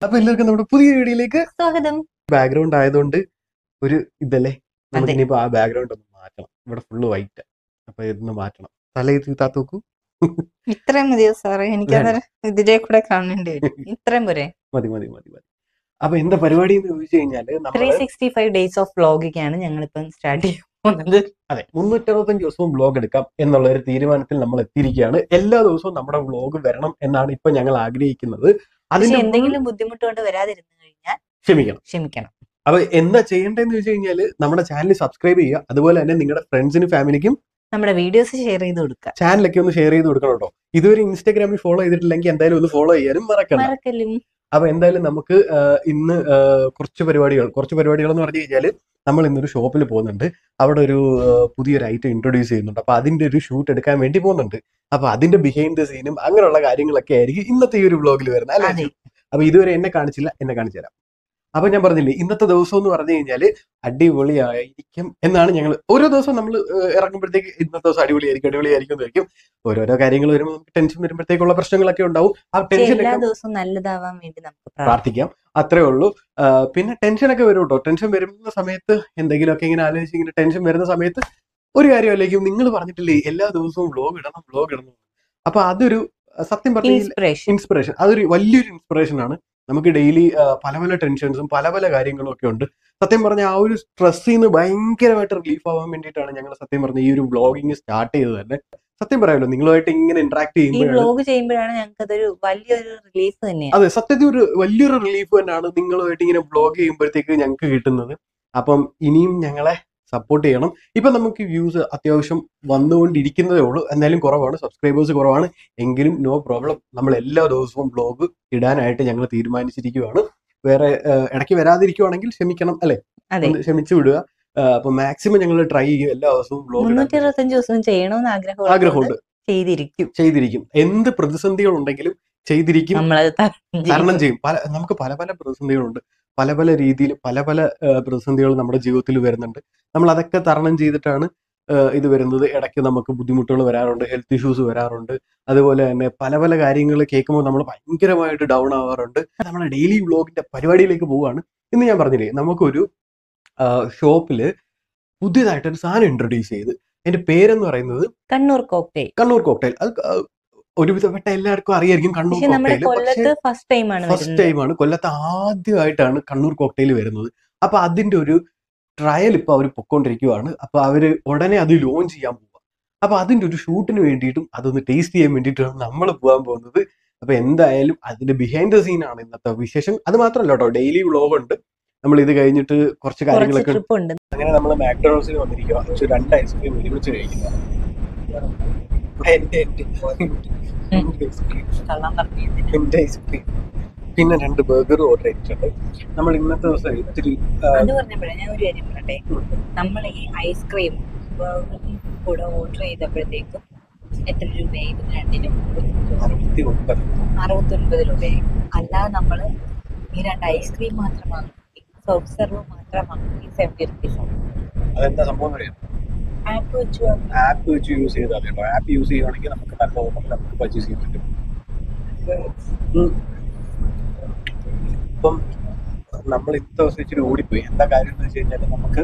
അപ്പൊ എല്ലാവർക്കും നമ്മുടെ പുതിയ വീഡിയോയിലേക്ക് സ്വാഗതം ബാക്ക്ഗ്രൗണ്ട് ആയതുകൊണ്ട് ഒരു ഇതല്ലേ നമുക്ക് അതെ. ഇനിയിപ്പോ ആ ബാക്ക്ഗ്രൗണ്ട് ഒന്ന് മാറ്റണം ഇവിടെ ഫുള്ള് വൈറ്റ് അപ്പൊ ഇതൊന്ന് മാറ്റണം തലയിൽ താത്ത് നോക്കൂ ഇത്രയും മതിയോ സാറേ എനിക്ക് വേണ്ട. അന്നേരം ഇതിലേ കൂടെ കാണേണ്ടി വരും ഇത്രയും പോരെ മതി മതി മതി മതി അപ്പൊ എന്താ പരിപാടി എന്ന് ചോദിച്ചു കഴിഞ്ഞാല് ത്രീ നമ്മള് സിക്സ്റ്റി ഫൈവ് ഡേയ്സ് ഓഫ് വ്ളോഗിക്കാണ് ഞങ്ങളിപ്പം സ്റ്റാർട്ട് ചെയ്യാൻ പോകുന്നത് അതെ മുന്നൂറ്ററുപത്തഞ്ച് ദിവസവും വ്ലോഗ് എടുക്കാം എന്നുള്ള ഒരു തീരുമാനത്തിൽ നമ്മൾ എത്തിയിരിക്കുകയാണ് എല്ലാ ദിവസവും നമ്മുടെ വ്ലോഗ് വരണം എന്നാണ് ഇപ്പൊ ഞങ്ങൾ ആഗ്രഹിക്കുന്നത് പക്ഷെ അതിന് എന്തെങ്കിലും ബുദ്ധിമുട്ട് കൊണ്ട് വരാതിരുന്നു കഴിഞ്ഞാൽ ക്ഷമിക്കണം ക്ഷമിക്കണം അപ്പൊ എന്താ ചെയ്യേണ്ടതെന്ന് ചോദിച്ചു കഴിഞ്ഞാല് നമ്മുടെ ചാനൽ സബ്സ്ക്രൈബ് ചെയ്യുക അതുപോലെ തന്നെ നിങ്ങളുടെ ഫ്രണ്ട്സിനും ഫാമിലിക്കും നമ്മുടെ വീഡിയോസ് ഷെയർ ചെയ്ത് കൊടുക്കുക ചാനലൊക്കെ ഒന്ന് ഷെയർ ചെയ്ത് കൊടുക്കണം കേട്ടോ ഇതുവരെ ഇൻസ്റ്റാഗ്രാമിൽ ഫോളോ ചെയ്തിട്ടില്ലെങ്കിൽ എന്തായാലും ഒന്ന് ഫോളോ ചെയ്യാനും മറക്കണം മറക്കലും അപ്പൊ എന്തായാലും നമുക്ക് ആ, ഇന്ന് ആ, കുറച്ച് പരിപാടികൾ കുറച്ച് പരിപാടികൾ എന്ന് പറഞ്ഞു കഴിഞ്ഞാൽ നമ്മൾ ഇന്നൊരു ഷോപ്പിൽ പോകുന്നുണ്ട് അവിടെ ഒരു ആ, പുതിയൊരു ഐറ്റം ഇൻട്രൊഡ്യൂസ് ചെയ്യുന്നുണ്ട് അപ്പൊ അതിന്റെ ഒരു ഷൂട്ട് എടുക്കാൻ വേണ്ടി പോകുന്നുണ്ട് അപ്പൊ അതിന്റെ ബിഹൈൻഡ് ദ സീനും അങ്ങനെയുള്ള കാര്യങ്ങളൊക്കെ ആയിരിക്കും ഇന്നത്തെ ഈ ഒരു വ്ളോഗിൽ വരുന്നത് അല്ലേ അതെ അപ്പൊ ഇതുവരെ എന്നെ കാണിച്ചില്ല എന്നെ കാണിച്ചു തരാം അപ്പൊ ഞാൻ പറഞ്ഞില്ലേ ഇന്നത്തെ ദിവസം എന്ന് പറഞ്ഞു കഴിഞ്ഞാല് അടിപൊളിയായിരിക്കും എന്നാണ് ഞങ്ങൾ ഓരോ ദിവസവും നമ്മൾ ഇറങ്ങുമ്പോഴത്തേക്ക് ഇന്നത്തെ ദിവസം അടിപൊളിയായിരിക്കും അടിപൊളിയായിരിക്കും എന്ന് വെക്കും ഓരോരോ കാര്യങ്ങൾ വരുമ്പോൾ നമുക്ക് ടെൻഷൻ വരുമ്പോഴത്തേക്കുള്ള പ്രശ്നങ്ങളൊക്കെ ഉണ്ടാവും ആ പക്ഷെ ടെൻഷൻ എല്ലാ ദിവസവും നല്ലതാവാൻ വേണ്ടി നമുക്ക് പ്രാർത്ഥിക്കാം പ്രാർത്ഥിക്കാം അത്രേ ഉള്ളൂ ആ, പിന്നെ ടെൻഷനൊക്കെ വരും കേട്ടോ ടെൻഷൻ വരുന്ന സമയത്ത് എന്തെങ്കിലുമൊക്കെ ഇങ്ങനെ ആലോചിച്ച് ഇങ്ങനെ ടെൻഷൻ വരുന്ന സമയത്ത് ഒരു കാര്യമല്ലേക്കും നിങ്ങൾ പറഞ്ഞിട്ടില്ലേ എല്ലാ ദിവസവും വ്ലോഗ് ഇടണം വ്ലോഗ് ഇടണം അപ്പൊ അതൊരു ആ, സത്യം പറഞ്ഞ ഇൻസ്പിറേഷൻ ഇൻസ്പിറേഷൻ അതൊരു വലിയൊരു ഇൻസ്പിറേഷൻ ആണ് നമുക്ക് ഡെയിലി പല പല ടെൻഷൻസും പല പല കാര്യങ്ങളും ഒക്കെ ഉണ്ട് സത്യം പറഞ്ഞ ആ ഒരു സ്ട്രെസ്സിൽ നിന്ന് ഭയങ്കരമായിട്ട് റിലീഫ് ആവാൻ വേണ്ടിയിട്ടാണ് ഞങ്ങൾ സത്യം പറഞ്ഞ ഈ ഒരു വ്ളോഗിങ് സ്റ്റാർട്ട് ചെയ്തത് തന്നെ സത്യം പറയാമല്ലോ നിങ്ങളുമായിട്ട് ഇങ്ങനെ ഇന്ററാക്ട് ഈ ചെയ്യുമ്പോഴാണ് വ്ളോഗ് ചെയ്യുമ്പോഴാണ് ഞങ്ങൾക്ക് അതൊരു വലിയൊരു റിലീഫ് തന്നെയാണ് അതെ സത്യത്തിൽ ഒരു വലിയൊരു റിലീഫ് തന്നെയാണ് നിങ്ങളുമായിട്ട് ഇങ്ങനെ ബ്ലോഗ് ചെയ്യുമ്പോഴത്തേക്ക് ഞങ്ങൾക്ക് കിട്ടുന്നത് അപ്പം ഇനിയും ഞങ്ങളെ സപ്പോർട്ട് ചെയ്യണം ഇപ്പൊ നമുക്ക് വ്യൂസ് അത്യാവശ്യം വന്നുകൊണ്ടിരിക്കുന്നതേ ഉള്ളൂ എന്തായാലും കുറവാണ് സബ്സ്ക്രൈബേഴ്സ് കുറവാണ് എങ്കിലും നോ പ്രോബ്ലം നമ്മൾ എല്ലാ ദിവസവും ബ്ലോഗ് ഇടാനായിട്ട് ഞങ്ങൾ തീരുമാനിച്ചിരിക്കുകയാണ് വേറെ ഏഹ്, ഇടയ്ക്ക് വരാതിരിക്കുവാണെങ്കിൽ ക്ഷമിക്കണം അല്ലെ അതെ ഒന്ന് ക്ഷമിച്ചു വിടുക ഏഹ്, അപ്പൊ മാക്സിമം ഞങ്ങൾ ട്രൈ ചെയ്യും എല്ലാ ദിവസവും മുന്നൂറ്റി ബ്ലോഗ് അറുപത്തഞ്ച് ദിവസവും ചെയ്യണമെന്ന് ആഗ്രഹം ആഗ്രഹമുണ്ട് ചെയ്തിരിക്കും ചെയ്തിരിക്കും എന്ത് പ്രതിസന്ധികൾ ഉണ്ടെങ്കിലും ചെയ്തിരിക്കും നമ്മളത് തരണം ചെയ്യും പല നമുക്ക് പല പല പ്രതിസന്ധികളുണ്ട് പല പല രീതിയിൽ പല പല പ്രതിസന്ധികൾ നമ്മുടെ ജീവിതത്തിൽ വരുന്നുണ്ട് നമ്മൾ അതൊക്കെ തരണം ചെയ്തിട്ടാണ് ആ, ഇത് വരുന്നത് ഇടയ്ക്ക് നമുക്ക് ബുദ്ധിമുട്ടുകൾ വരാറുണ്ട് ഹെൽത്ത് ഇഷ്യൂസ് വരാറുണ്ട് അതുപോലെ തന്നെ പല പല കാര്യങ്ങൾ കേൾക്കുമ്പോൾ നമ്മൾ ഭയങ്കരമായിട്ട് ഡൗൺ ആവാറുണ്ട് നമ്മുടെ ഡെയിലി വ്ളോഗിന്റെ പരിപാടിയിലേക്ക് പോവുകയാണ് ഇന്ന് ഞാൻ പറഞ്ഞില്ലേ നമുക്കൊരു ഷോപ്പില് പുതിയതായിട്ടൊരു സാധനം ഇൻട്രൊഡ്യൂസ് ചെയ്ത് അതിന്റെ പേരെന്ന് പറയുന്നത് കണ്ണൂർ കോക്ടെയിൽ കണ്ണൂർ കോക്ടെയിൽ അത് ആ, ഒരുവിധപ്പെട്ട എല്ലാവർക്കും അറിയായിരിക്കും കണ്ണൂർ പക്ഷെ നമ്മുടെ കോക്ടെയിൽ പക്ഷേ കൊല്ലത്ത് ഫസ്റ്റ് ടൈം ആണ് ഫസ്റ്റ് വരുന്നത് ടൈമാണ് കൊല്ലത്ത് ആദ്യമായിട്ടാണ് കണ്ണൂർ കോക്ടെയിൽ വരുന്നത് അപ്പൊ അതിന്റെ ഒരു ട്രയൽ ഇപ്പൊ അവർ പൊക്കോണ്ടിരിക്കുവാണ് അപ്പൊ അവര് ഉടനെ അത് ലോഞ്ച് ചെയ്യാൻ പോവാ അപ്പൊ അതിന്റെ ഒരു ഷൂട്ടിന് വേണ്ടിയിട്ടും അതൊന്ന് ടേസ്റ്റ് ചെയ്യാൻ വേണ്ടിയിട്ടാണ് നമ്മൾ പോകാൻ പോകുന്നത് അപ്പൊ എന്തായാലും അതിന്റെ ബിഹൈൻഡ് ദ സീൻ ആണ് ഇന്നത്തെ വിശേഷം അത് മാത്രമല്ല കേട്ടോ ഡെയിലി വ്ളോഗ് ഉണ്ട് നമ്മൾ ഇത് കഴിഞ്ഞിട്ട് കുറച്ച് കുറച്ച് കാര്യങ്ങളൊക്കെ ട്രിപ്പ് ഉണ്ട് അങ്ങനെ നമ്മൾ മാക്ഡൊണാൾഡ്സിൽ വന്നിരിക്കുക പക്ഷെ രണ്ട് ഐസ്ക്രീം ഒരുമിച്ച് കഴിക്കുക എന്റെ എന്റെ എന്റെ ഐസ്ക്രീം കള്ളം പറഞ്ഞത് എന്റെ ഐസ്ക്രീം പിന്നെ രണ്ട് ബർഗർ ഓർഡർ ചെയ്തിട്ടുണ്ട് നമ്മൾ ഇന്നത്തെ ദിവസം ഇത്തിരി ആ, അത് പറഞ്ഞപ്പോഴേ ഞാൻ ഒരു കാര്യം പറയട്ടെ നമ്മൾ ഈ ഐസ്ക്രീം കൂടെ ഓർഡർ ചെയ്തപ്പോഴത്തേക്കും എത്ര രൂപയായി ഇത് രണ്ടിനും അറുപത്തി ഒമ്പത് അറുപത്തൊൻപത് രൂപയായി അല്ലാതെ നമ്മൾ ഈ രണ്ട് ഐസ്ക്രീം മാത്രം വാങ്ങി സോഫ്റ്റ് സെർവ് മാത്രം വാങ്ങി സെവൻറ്റി റുപ്പീസ് ആണ് അതെന്താ സംഭവം എന്ന് അറിയാം ആപ്പ് വെച്ച് വാങ്ങി ആപ്പ് വെച്ച് യൂസ് ചെയ്താൽ കേട്ടോ ആപ്പ് യൂസ് ചെയ്യുവാണെങ്കിൽ നമുക്ക് നല്ല ഓഫറിൽ നമുക്ക് പർച്ചേസ് ചെയ്യാൻ പറ്റും ഉം. ഇപ്പം നമ്മൾ ഇന്നത്തെ ദിവസം ഇച്ചിരി ഓടിപ്പോയി എന്താ കാര്യം എന്ന് വെച്ച് കഴിഞ്ഞാൽ നമുക്ക്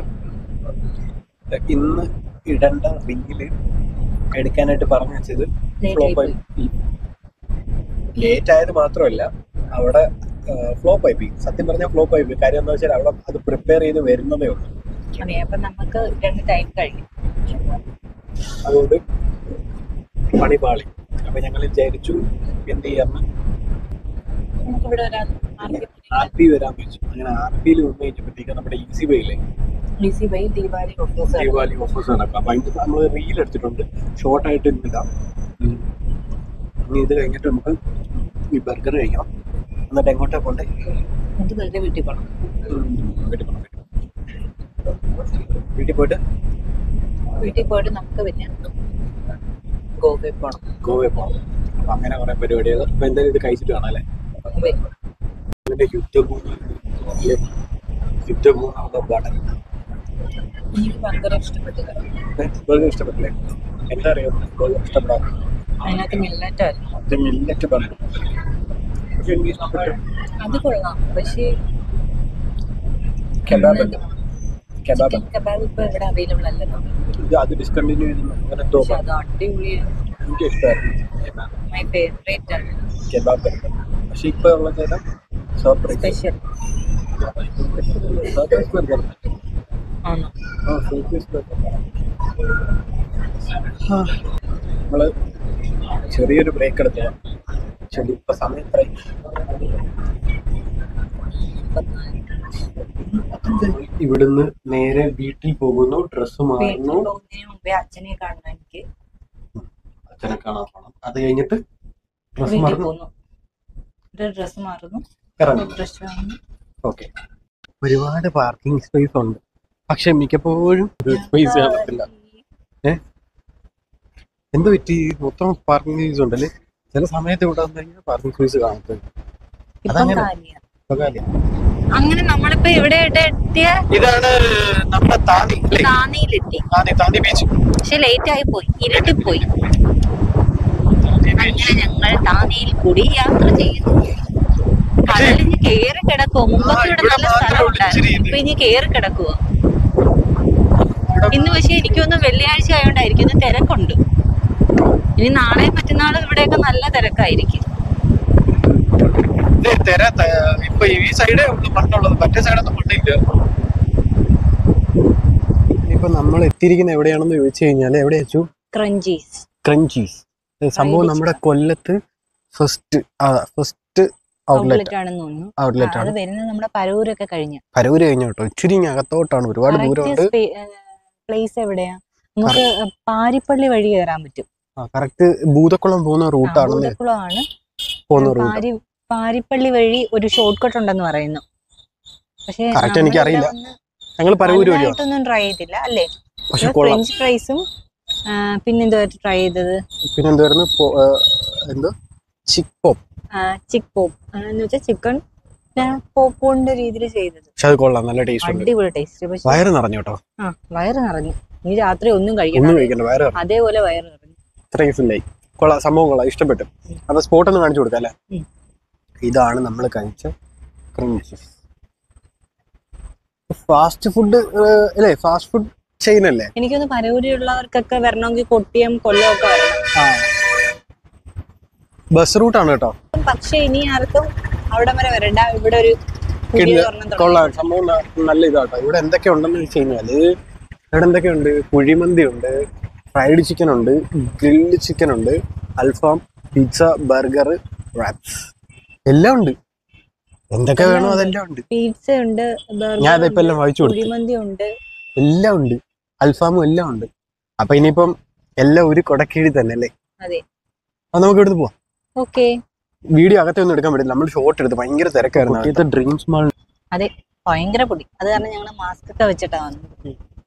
ഇന്ന് ഇടേണ്ട റീല് എടുക്കാനായിട്ട് പറഞ്ഞു വെച്ചത് Late ഫ്ലോപ്പ് ആയി ലേറ്റ് ആയത് മാത്രമല്ല അവിടെ ഫ്ലോപ്പ് ആയി പോയി സത്യം പറഞ്ഞാൽ ഫ്ലോപ്പ് ആയി പോയി കാര്യം എന്താ വെച്ചാൽ അവിടെ അത് പ്രിപ്പയർ ചെയ്ത് വരുന്നതേ ഉള്ളൂ അതെ അപ്പൊ നമുക്ക് രണ്ട് ടൈം കഴിയും അതുകൊണ്ട് പണി പാളി അപ്പൊ ഞങ്ങൾ വിചാരിച്ചു എന്ത് ചെയ്യാന്ന് നമുക്ക് ഇവിടെ ഒരാൾ ആർ പി വരാൻ വെച്ചു അങ്ങനെ ആർ പിയിൽ വന്നു കഴിഞ്ഞപ്പോഴത്തേക്ക് നമ്മുടെ ഈസി ബൈയിലെ Easy Buy Deepavali offers Deepavali offers നടക്കും അപ്പൊ അതിന്റെ നമ്മൾ റീൽ എടുത്തിട്ടുണ്ട് ഷോർട്ട് ആയിട്ട് ഇന്നിടാം ഉം. ഇനി ഇത് കഴിഞ്ഞിട്ട് നമുക്ക് ഈ ബർഗർ കഴിക്കാം എന്നിട്ട് എങ്ങോട്ടാ പോണ്ടേ എന്നിട്ട് വെറുതെ വീട്ടിൽ പോകണം ഉം. വീട്ടിൽ പോണം വീട്ടിൽ പോണം. വീട്ടിൽ പോയിട്ട് വീട്ടിൽ പോയിട്ട് നമുക്ക് പിന്നെ ഗോവയിൽ പോകണം ഗോവയിൽ പോകണം അപ്പൊ അങ്ങനെ കുറെ പരിപാടികൾ അപ്പൊ എന്തായാലും ഇത് കഴിച്ചിട്ട് കാണാം അല്ലേ അതെ ഇതിന്റെ യുദ്ധഭൂമി അല്ലേ? യുദ്ധഭൂമി അവിടെ വടം എനിക്ക് ഭയങ്കര ഇഷ്ടപ്പെട്ടില്ല ബർഗർ ഇഷ്ടപ്പെട്ടില്ലേ എന്താ അറിയാം ബർഗർ ഇഷ്ടപ്പെടാൻ അതിനകത്ത് മില്ലറ്റായിരുന്നു അത് മില്ലറ്റ് പറഞ്ഞു പക്ഷെ എനിക്ക് ഇഷ്ടപ്പെട്ടു അത് കൊള്ളാം പക്ഷേ കബാബ് ഉണ്ട് കബാബ് ചിക്കൻ കബാബ് ഇപ്പൊ ഇവിടെ അവൈലബിൾ അല്ലല്ലോ ഇത് അത് ഡിസ്കണ്ടിന്യൂ ചെയ്തു അങ്ങനെ എന്തോ പക്ഷെ അത് അടിപൊളിയാണ് എനിക്ക് ഇഷ്ടമായിരുന്നു മൈ ഫേവറേറ്റ് ആണ് കബാബ് ബർഗർ പക്ഷെ ഇപ്പൊ ഉള്ള ചേട്ടൻ സർപ്രൈസ് സ്പെഷ്യൽ സർപ്രൈസ് ബർഗർ ആണോ ആ സർപ്രൈസ് ബർഗർ നമ്മള് ചെറിയൊരു ബ്രേക്ക് എടുത്തതാണ് ശരി ഇപ്പൊ സമയം എത്ര ഇവിടുന്ന് നേരെ വീട്ടിൽ പോകുന്നു ഡ്രസ്സ് വീട്ടിൽ മാറുന്നു പോകുന്നതിന് മുമ്പേ അച്ഛനെ കാണണം എനിക്ക് അച്ഛനെ കാണാൻ പോണം അത് കഴിഞ്ഞിട്ട് ഡ്രസ്സ് വീട്ടിൽ മാറുന്നു പോകുന്നു ഒരു ഡ്രസ്സ് മാറുന്നു ഇറങ്ങും ഡ്രസ്സ് വാങ്ങുന്നു ഓക്കെ ഒരുപാട് പാർക്കിംഗ് സ്പേസ് ഉണ്ട് പക്ഷെ മിക്കപ്പോഴും സ്പേസ് കാണത്തില്ല എന്ത് പറ്റി മൊത്തം പാർക്കിംഗ് സ്പേസ് ഉണ്ടല്ലേ ചില സമയത്ത് ഇവിടെ വന്നു കഴിഞ്ഞാൽ പാർക്കിംഗ് സ്പേസ് കാണത്തില്ല ഇപ്പം അതങ്ങനെ. കാലിയാ ഇപ്പൊ കാര്യം. അങ്ങനെ നമ്മളിപ്പോ ഇവിടെ എത്തിയ ഇതാണ് നമ്മുടെ താന്തി അല്ലേ താന്നിയിലെത്തി താന്തി താന്തി ബീച്ച് പക്ഷെ ലേറ്റ് ആയി പോയി ഇരുട്ടിപ്പോയി അങ്ങനെ ഞങ്ങൾ താന്നിയിൽ കൂടി യാത്ര ചെയ്യുന്നു കടലിഞ്ഞ് കേറി കിടക്കുവോ മുമ്പൊക്കെ ഇവിടെ ഇവിടെ നല്ല മാത്രമേ സ്ഥലം ഉള്ളൂ ഇച്ചിരി ഉണ്ടായിരുന്നു ഇത്. ഇപ്പൊ ഇനി കേറി കിടക്കുവോ ഇന്ന് പക്ഷെ എനിക്കൊന്ന് വെള്ളിയാഴ്ച ആയതുകൊണ്ടായിരിക്കും ഇന്ന് തിരക്കുണ്ട് ഇനി നാളെ മറ്റന്നാളും ഇവിടെയൊക്കെ നല്ല തിരക്കായിരിക്കും ഇത് തെര ത- ഇപ്പൊ ഈ സൈഡേ ഉള്ളു പണ്ടുള്ളത് മറ്റേ സൈഡൊന്നും പണ്ടില്ല ഇപ്പൊ നമ്മൾ എത്തിയിരിക്കുന്ന എവിടെയാണെന്ന് ചോദിച്ചു കഴിഞ്ഞാൽ എവിടെ വെച്ചു ക്രഞ്ചീസ് ക്രഞ്ചീസ് സംഭവം നമ്മുടെ കൊല്ലത്ത് ഫസ്റ്റ് ഫസ്റ്റ് ഔട്ട്ലെറ്റ് ഔട്ട്ലെറ്റ് ആണെന്ന് തോന്നുന്നു ഔട്ട്ലെറ്റ് ആ, അത് ആണ് വരുന്നത് നമ്മുടെ പരൂരൊക്കെ കഴിഞ്ഞ് പരവൂര് കഴിഞ്ഞ കേട്ടോ ഇച്ചിരി ഇങ്ങ് അകത്തോട്ടാണ് ഒരുപാട് ദൂരമുണ്ട് പ്ലേസ് എവിടെയാ നമുക്ക് പാരിപ്പള്ളി വഴി കയറാൻ പറ്റും കറക്റ്റ് ഭൂതക്കുളം പോകുന്ന റൂട്ടാണ് ഭൂതക്കുളമാണ് പോകുന്ന റൂട്ട് പാരി പാരിപ്പള്ളി വഴി ഒരു ഷോർട്ട് കട്ട് ഉണ്ടെന്ന് പറയുന്നു പക്ഷേ Correct എനിക്കറിയില്ല. ഞങ്ങൾ പരവൂര് വഴിയാണ് ഒന്നും ട്രൈ ചെയ്തില്ല അല്ലേ പക്ഷെ കൊള്ളാം ഫ്രഞ്ച് ഫ്രൈസും പിന്നെന്തോ ട്രൈ ചെയ്തത് പിന്നെ എന്തായിരുന്നു പോ- ആ, എന്തോ ചിക്ക് പോപ്പ് ചിക്ക് പോപ്പ് എന്ന് വെച്ചാൽ ചിക്കൻ പോപ്പോണിന്റെ രീതിയിൽ ചെയ്തത് പക്ഷെ അത് കൊള്ളാം നല്ല ടേസ്റ്റ് ഉണ്ട് അടിപൊളി ടേസ്റ്റ് പക്ഷെ വയറ് നിറഞ്ഞു കേട്ടോ ആ വയറ് നിറഞ്ഞു ഇനി രാത്രി ഒന്നും ഒന്നും കഴിക്കണം കഴിക്കണ്ട വയറ് നിറഞ്ഞു അതേപോലെ വയറ് നിറഞ്ഞു ഇത്രയും ഫില്ലായി കൊള്ളാം സംഭവം കൊള്ളാം ഇഷ്ടപ്പെട്ടു ഉം. അപ്പൊ സ്പോട്ട് ഒന്ന് കാണിച്ചു കൊടുക്കാം അല്ലേ ഉം. ഇതാണ് നമ്മൾ കഴിച്ച ക്രഞ്ചസ് ഫാസ്റ്റ് ഫുഡ് അല്ലേ ഫാസ്റ്റ് ഫുഡ് ചെയിൻ അല്ലേ എനിക്കൊന്ന് പരവൂരിലുള്ളവർക്കൊക്കെ വരണമെങ്കിൽ കൊട്ടിയം കൊല്ലം ഒക്കെ വരണം ബസ് റൂട്ടാണ് കേട്ടോ പക്ഷെ ഇനി ആർക്കും അവിടെ വരെ വരണ്ട ഇവിടെ ഒരു പുതിയ കിടിലം. ഒരെണ്ണം തുടങ്ങി. കൊള്ളാം സംഭവം ന- നല്ല ഇതാട്ടോ ഇവിടെ എന്തൊക്കെ ഉണ്ടെന്ന് വെച്ച് കഴിഞ്ഞാല് ഇവിടെ എന്തൊക്കെയുണ്ട് കുഴിമന്തി ഉണ്ട് ഫ്രൈഡ് ചിക്കൻ ഉണ്ട് ഗ്രിൽഡ് ചിക്കൻ ഉണ്ട് അൽഫാം പിസ്സ ബർഗർ റാപ്സ് എല്ലാം ഉണ്ട് എന്തൊക്കെ എല്ലാം വേണോ ഉണ്ട്. അതെല്ലാം ഉണ്ട് പീസ ഉണ്ട് burger ഞാൻ അതിപ്പോ ഉണ്ട്, എല്ലാം വായിച്ചു കൊടുത്തു കുഴിമന്തി ഉണ്ട് എല്ലാം ഉണ്ട് അൽഫാമും എല്ലാം ഉണ്ട് അപ്പൊ ഇനിയിപ്പം എല്ലാം ഒരു കൊടക്കീഴി തന്നെ അല്ലേ അതെ. അപ്പൊ നമുക്ക് ഇവിടുന്ന് പോവാം ഓക്കെ വീഡിയോ അകത്തൊന്നും എടുക്കാൻ പറ്റില്ല നമ്മൾ ഷോർട്ട് എടുത്ത് ഭയങ്കര തിരക്കായിരുന്നു ഡ്രീംസ് മാൾ ഭയങ്കര പൊടി അത് കാരണം ഞങ്ങൾ മാസ്ക് ഒക്കെ വെച്ചിട്ടാ വന്നത്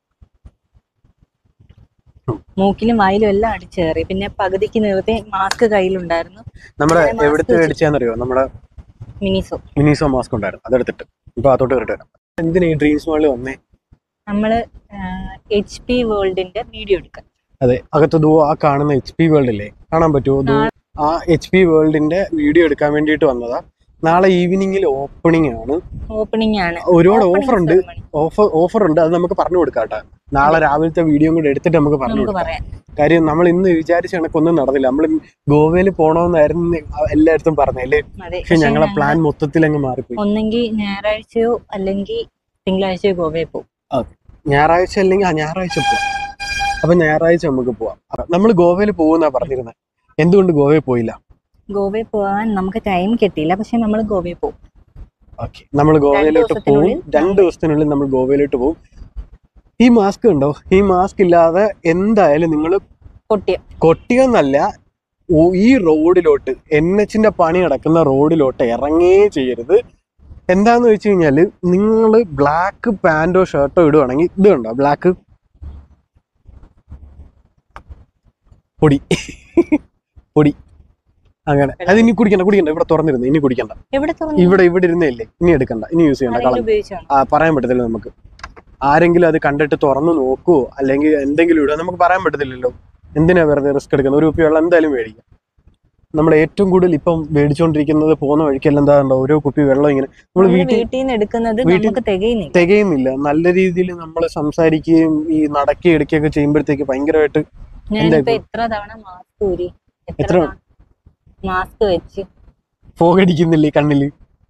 ഉം. മൂക്കിലും വായിലും എല്ലാം അടിച്ചേറി പിന്നെ പകുതിക്ക് നിർത്തി മാസ്ക് കയ്യിലുണ്ടായിരുന്നു നമ്മുടെ അങ്ങനെ mask എവിടുത്തെ വെച്ച്. മേടിച്ചാന്നറിയോ നമ്മുടെ മിനിസോ മിനിസോ മാസ്ക് ഉണ്ടായിരുന്നു അതെടുത്തിട്ട് ഇപ്പൊ അതോട്ട് കയറിട്ട് വരാം എന്തിനാ ഈ ഡ്രീംസ് മാളിൽ വന്നേ നമ്മള് എച്ച് പി വേൾഡിന്റെ വീഡിയോ എടുക്കാൻ അതെ അകത്ത് ദൂ ആ കാണുന്ന എച്ച് പി വേൾഡ് ഇല്ലേ കാണാൻ പറ്റുമോ ദൂ ആ എച്ച് പി വേൾഡിന്റെ വീഡിയോ എടുക്കാൻ വേണ്ടിയിട്ട് വന്നതാ നാളെ ഈവനിങ്ങിൽ ഓപ്പണിംഗ് ആണ് ഓപ്പണിംഗ് ആണ് ഒരുപാട് Opening ഓഫർ ഉണ്ട് ceremony. ഓഫർ ഓഫർ ഉണ്ട് അത് നമുക്ക് പറഞ്ഞു കൊടുക്കാം കേട്ടോ നാളെ രാവിലത്തെ വീഡിയോ കൂടെ എടുത്തിട്ട് നമുക്ക് പറഞ്ഞു നമുക്ക് കൊടുക്കാം പറയാം കാര്യം നമ്മൾ ഇന്ന് വിചാരിച്ച കണക്കൊന്നും നടന്നില്ല നമ്മൾ ഗോവയിൽ പോകണമെന്നായിരുന്നു എല്ലായിടത്തും പറഞ്ഞല്ലേ അതെ പക്ഷെ ഞങ്ങളെ പ്ലാൻ മൊത്തത്തിൽ അങ്ങ് മാറിപ്പോയി ഒന്നെങ്കിൽ ഞായറാഴ്ചയോ അല്ലെങ്കിൽ തിങ്കളാഴ്ചയോ ഗോവയിൽ പോകും ഞായറാഴ്ച അല്ലെങ്കിൽ ആ ഞായറാഴ്ച പോവാം അപ്പൊ ഞായറാഴ്ച നമുക്ക് പോവാം നമ്മൾ ഗോവയിൽ പോകുന്നാ പറഞ്ഞിരുന്നത് എന്തുകൊണ്ട് ഗോവയിൽ പോയില്ല ഗോവയിൽ പോകാൻ നമുക്ക് ടൈം കിട്ടിയില്ല പക്ഷെ നമ്മൾ ഗോവയിൽ പോകും ഓക്കെ നമ്മൾ ഗോവയിലോട്ട് പോകും ദിവസത്തിനുള്ളിൽ രണ്ട് ദിവസത്തിനുള്ളിൽ നമ്മൾ ഗോവയിലോട്ട് പോകും ഈ മാസ്ക് ഉണ്ടോ ഈ മാസ്ക് ഇല്ലാതെ എന്തായാലും നിങ്ങൾ കൊട്ടിയം കൊട്ടിയെന്നല്ല ഓ- ഈ റോഡിലോട്ട് എൻ എച്ചിന്റെ പണി നടക്കുന്ന റോഡിലോട്ട് ഇറങ്ങേ ചെയ്യരുത് എന്താന്ന് വെച്ച് കഴിഞ്ഞാല് നിങ്ങൾ ബ്ലാക്ക് പാന്റോ ഷർട്ടോ ഇടുവാണെങ്കിൽ ഇത് കണ്ടോ ബ്ലാക്ക് പൊടി പൊടി അങ്ങനെ അത് ഇനി കുടിക്കണ്ട കുടിക്കണ്ട ഇവിടെ തുറന്നിരുന്നു ഇനി കുടിക്കണ്ട എവിടെ തുറന്നു ഇവിടെ ഇവിടെ ഇരുന്നില്ലേ ഇനി എടുക്കണ്ട ഇനി യൂസ് ചെയ്യണ്ട ആരെങ്കിലും കളഞ്ഞു ഉപയോഗിച്ചാണ് ആ പറയാൻ പറ്റത്തില്ല നമുക്ക് ആരെങ്കിലും അത് കണ്ടിട്ട് തുറന്നു നോക്കുവോ അല്ലെങ്കിൽ എന്തെങ്കിലും ഇടുക നമുക്ക് പറയാൻ പറ്റത്തില്ലല്ലോ എന്തിനാ വെറുതെ റിസ്ക് എടുക്കുന്നത് ഒരു കുപ്പി വെള്ളം എന്തായാലും മേടിക്കാം നമ്മൾ ഏറ്റവും കൂടുതൽ ഇപ്പം മേടിച്ചുകൊണ്ടിരിക്കുന്നത് പോകുന്ന വഴിക്കെല്ലാം എന്താ ഉണ്ടോ ഓരോ കുപ്പി വെള്ളം ഇങ്ങനെ നമ്മൾ നമ്മള് വീട്ടിൽ വീട്ടിൽ നിന്ന് എടുക്കുന്നത് വീട്ടിൽ- നമുക്ക് തികയുന്നില്ല തികയുന്നില്ല നല്ല രീതിയിൽ നമ്മൾ സംസാരിക്കുകയും ഈ നടക്കുകയും എടുക്കുകയൊക്കെ ചെയ്യുമ്പോഴത്തേക്ക് ഭയങ്കരമായിട്ട് ഞാനിപ്പോ എന്താ എത്ര തവണ മാസ്ക് ഊരി എത്ര? മാസ്ക് വെച്ച് പോകടിക്കുന്നില്ല ഈ കണ്ണില്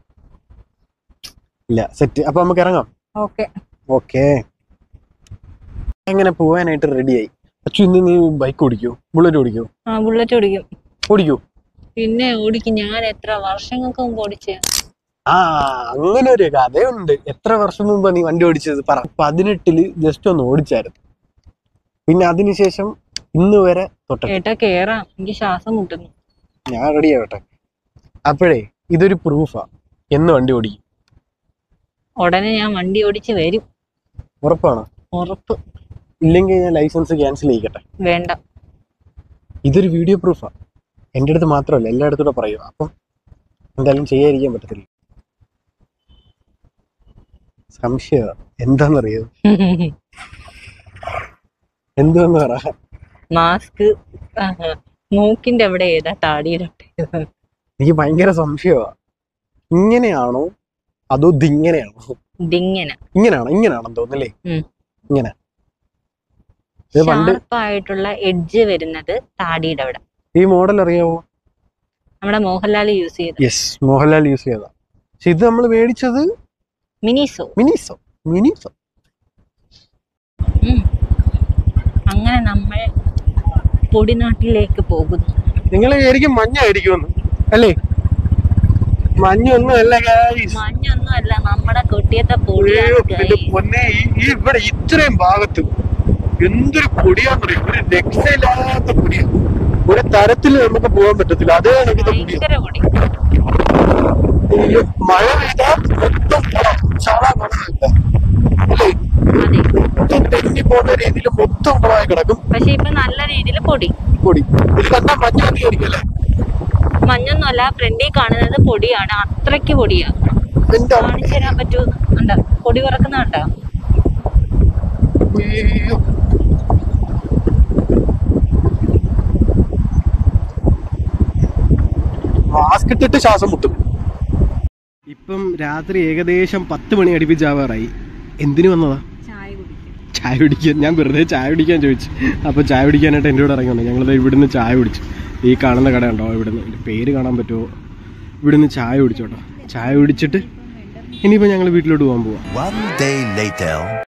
ഇല്ല സെറ്റ് അപ്പൊ നമുക്ക് ഇറങ്ങാം ഓക്കെ ഓക്കെ എങ്ങനെ പോവാനായിട്ട് റെഡിയായി അച്ചു ഇന്ന് നീ ബൈക്ക് ഓടിക്കോ ബുള്ളറ്റ് ഓടിക്കോ ആ ബുള്ളറ്റ് ഓടിക്കും ഓടിക്കോ പിന്നെ ഓടിക്കും ഞാൻ എത്ര വർഷങ്ങൾക്ക് മുമ്പ് ഓടിച്ചേ ആ അങ്ങനെ ഒരു കഥയുണ്ട് എത്ര വർഷം മുമ്പ് നീ വണ്ടി ഓടിച്ചത് പറ പതിനെട്ടില് ജസ്റ്റ് ഒന്ന് ഓടിച്ചായിരുന്നു പിന്നെ അതിനുശേഷം ഇന്ന് വരെ തൊട്ട ഏട്ടാ കേറാം എനിക്ക് ശ്വാസം മുട്ടുന്നു ഞാൻ റെഡി ആവട്ടെ അപ്പോഴേ ഇതൊരു പ്രൂഫാ എന്ന് വണ്ടി ഓടിക്കും ഉടനെ ഞാൻ വണ്ടി ഓടിച്ച് വരും ഉറപ്പാണോ ഉറപ്പ് ഇല്ലെങ്കിൽ ഞാൻ ലൈസൻസ് ക്യാൻസൽ ചെയ്യിക്കട്ടെ വേണ്ട ഇതൊരു വീഡിയോ പ്രൂഫാ എൻ്റെ അടുത്ത് മാത്രമല്ല എല്ലായിടത്തൂടെ പറയുക അപ്പം എന്തായാലും ചെയ്യാതിരിക്കാൻ പറ്റത്തില്ല സംശയ എന്താണെന്നറിയോ എന്തുവെന്ന് പറ മാസ്ക് മൂക്കിന്റെ അവിടെ ഏതാ താടിയിലോട്ട് എനിക്ക് ഭയങ്കര സംശയമാ ഇങ്ങനെയാണോ അതോ ദിങ്ങനെയാണോ ഇതിങ്ങനെ ഇങ്ങനെയാണോ ഇങ്ങനെയാണെന്ന് തോന്നുന്നല്ലേ ഉം. ഇങ്ങനെ ഇത് പണ്ട് ഷാർപ്പായിട്ടുള്ള എഡ്ജ് വരുന്നത് താടിയുടെ അവിടെ ഈ മോഡൽ അറിയാവോ നമ്മുടെ മോഹൻലാൽ യൂസ് ചെയ്ത് യെസ് മോഹൻലാൽ യൂസ് ചെയ്തതാ പക്ഷെ ഇത് നമ്മൾ മേടിച്ചത് മിനിസോ മിനിസോ മിനിസോ ഉം. അങ്ങനെ നമ്മൾ പൊടിനാട്ടിലേക്ക് പോകുന്നു നിങ്ങൾ ശരിക്കും മഞ്ഞായിരിക്കുമെന്ന് അല്ലേ മഞ്ഞൊന്നും അല്ല guys. മഞ്ഞൊന്നും അല്ല നമ്മുടെ കൊട്ടിയത്തെ അയ്യോ, പൊടിയാണ് എന്റെ guys. പൊന്നെ ഈ ഈ ഇവിടെ ഇത്രയും ഭാഗത്ത് എന്തൊരു പൊടിയാന്നറിയോ ഒരു രക്ഷയില്ലാത്ത പൊടിയാ ഒരു തരത്തിൽ നമുക്ക് പോകാൻ പറ്റത്തില്ല അതേ കണക്കിന്റെ പൊടിയാ ഭയങ്കര പൊടി ഈ മഴ പെയ്താൽ മൊത്തം കുളം ചാള കുളമില്ല അല്ലേ അതെ മൊത്തം തെന്നി പോകുന്ന രീതിയിൽ മൊത്തം കുളമായി കിടക്കും പക്ഷെ ഇപ്പൊ നല്ല രീതിയിൽ പൊടി പൊടി ഇത് കണ്ടാൽ മഞ്ഞ ആയിരിക്കും അല്ലേ മഞ്ഞൊന്നും അല്ല ഫ്രണ്ടിൽ കാണുന്നത് പൊടിയാണ് അത്രയ്ക്ക് പൊടിയാ എന്റെ കാണിച്ചു തരാൻ പറ്റുമോ ഉണ്ടോ പൊടി പറക്കുന്ന കണ്ടോ അയ്യോ. മാസ്ക് ഇട്ടിട്ട് ശ്വാസം മുട്ടും ഇപ്പം രാത്രി ഏകദേശം പത്ത് മണി അടുപ്പിച്ചാവാറായി എന്തിനു വന്നതാ ചായ കുടിക്കും ചായ കുടിക്കാൻ ഞാൻ വെറുതെ ചായ കുടിക്കാൻ ചോദിച്ചു അപ്പൊ ചായ കുടിക്കാനായിട്ട് എൻ്റെ കൂടെ ഇറങ്ങി വന്നു ഞങ്ങൾ ഇവിടുന്ന് ചായ കുടിച്ചു ഈ കാണുന്ന കട ഉണ്ടോ ഇവിടുന്ന് എൻ്റെ പേര് കാണാൻ പറ്റുമോ ഇവിടുന്ന് ചായ കുടിച്ചോട്ടോ ചായ കുടിച്ചിട്ട് ഇനിയിപ്പോൾ ഞങ്ങൾ വീട്ടിലോട്ട് പോകാൻ പോവാം One day later.